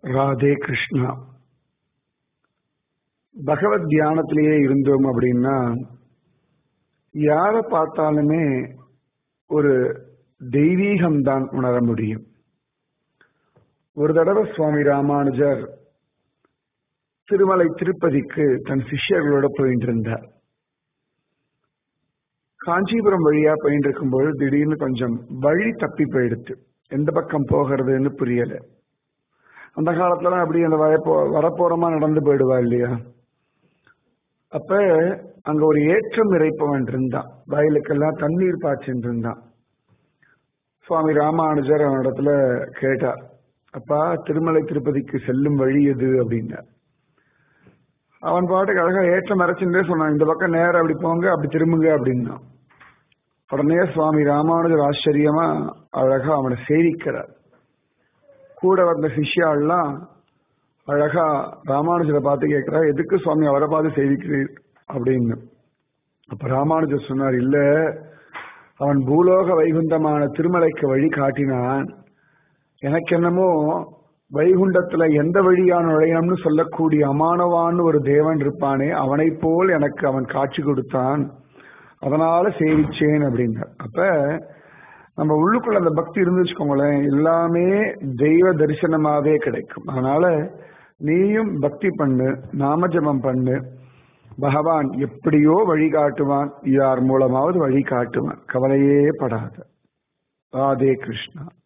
ராதே கிருஷ்ணா பகவத் தியானத்திலேயே இருந்தோம் அப்படின்னா யாரை பார்த்தாலுமே ஒரு தெய்வீகம்தான் உணர முடியும் ஒரு தடவை சுவாமி ராமானுஜர் திருமலை திருப்பதிக்கு தன் சிஷ்யர்களோட போயிட்டு இருந்தார் காஞ்சிபுரம் வழியா போயிட்டு இருக்கும்போது திடீர்னு கொஞ்சம் வழி தப்பி போயிடுத்து எந்த பக்கம் போகிறதுன்னு புரியல அந்த காலத்துல அப்படி அந்த வரப்போ வரப்போறமா நடந்து போயிடுவா இல்லையா அப்ப அங்க ஒரு ஏற்றம் இறைப்பவன் இருந்தான் வயலுக்கெல்லாம் தண்ணீர் பாய்ச்சின்னு இருந்தான் சுவாமி ராமானுஜர் அவனிடத்துல கேட்டார் அப்பா திருமலை திருப்பதிக்கு செல்லும் வழி எது அப்படின்னார் அவன் பாட்டுக்கு அழகா ஏற்றம் மறைச்சுட்டே சொன்னான் இந்த பக்கம் நேரம் அப்படி போங்க அப்படி திரும்புங்க அப்படின்னா உடனே சுவாமி ராமானுஜர் ஆச்சரியமா அழகா அவனை சேவிக்கிறார் கூட வந்த சிஷ்யாள்லாம் அழகா ராமானுஜரை பார்த்து கேட்கிறா எதுக்கு சுவாமி அவரை பார்த்து சேவிக்கிறீர் அப்படின்னு அப்ப ராமானுஜர் சொன்னார் இல்ல அவன் பூலோக வைகுந்தமான திருமலைக்கு வழி காட்டினான் எனக்கு என்னமோ வைகுண்டத்துல எந்த வழியா நுழையணும்னு சொல்லக்கூடிய அமானவான்னு ஒரு தேவன் இருப்பானே அவனை போல் எனக்கு அவன் காட்சி கொடுத்தான் அதனால சேவிச்சேன் அப்படின்னார் அப்ப நம்ம உள்ளுக்குள்ள அந்த பக்தி இருந்து வச்சுக்கோங்களேன் எல்லாமே தெய்வ தரிசனமாவே கிடைக்கும் அதனால நீயும் பக்தி பண்ணு நாமஜபம் பண்ணு பகவான் எப்படியோ வழிகாட்டுவான் யார் மூலமாவது வழி காட்டுவான் கவலையே படாத ராதே கிருஷ்ணா